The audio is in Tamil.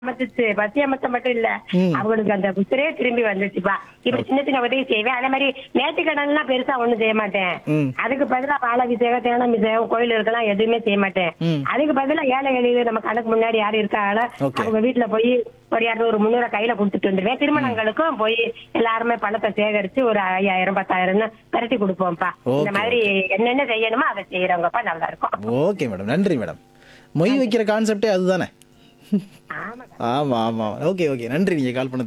அமைச்சிச்சு பசி அமைச்ச மட்டும் இல்ல அவங்களுக்கு அந்த புத்தரே திரும்பி வந்துச்சுப்பா இப்ப சின்ன சின்ன உதவி செய்வேன் அதே மாதிரி நேர்த்திக்கடன் எல்லாம் பெருசா ஒண்ணும் செய்ய மாட்டேன் ம். அதுக்கு பதிலா பால அபிஷேகம் தேன அபிஷேகம் கோயில் இருக்கலாம் எதுவுமே செய்ய மாட்டேன் ம். அதுக்கு பதிலா ஏழை எளிய நம்ம கணக்கு முன்னாடி யாரு இருக்காங்களோ Okay. அவங்க வீட்டுல போய் ஒரு இரநூறு முந்நூறு கையில கொடுத்துட்டு வந்துருவேன் திருமணங்களுக்கும் போய் எல்லாருமே பணத்தை சேகரிச்சு ஒரு ஐயாயிரம் பத்தாயிரம்னு திரட்டி கொடுப்போம்ப்பா இந்த Okay. மாதிரி என்னென்ன செய்யணுமோ அதை செய்யறவங்கப்பா நல்லா இருக்கும் ஓகே மேடம் நன்றி மேடம் மொய் வைக்கிற கான்செப்டே அதுதானே ஆமா ஆமாம் ஆமாம் ஓகே ஓகே நன்றி நீங்கள் கால் பண்ண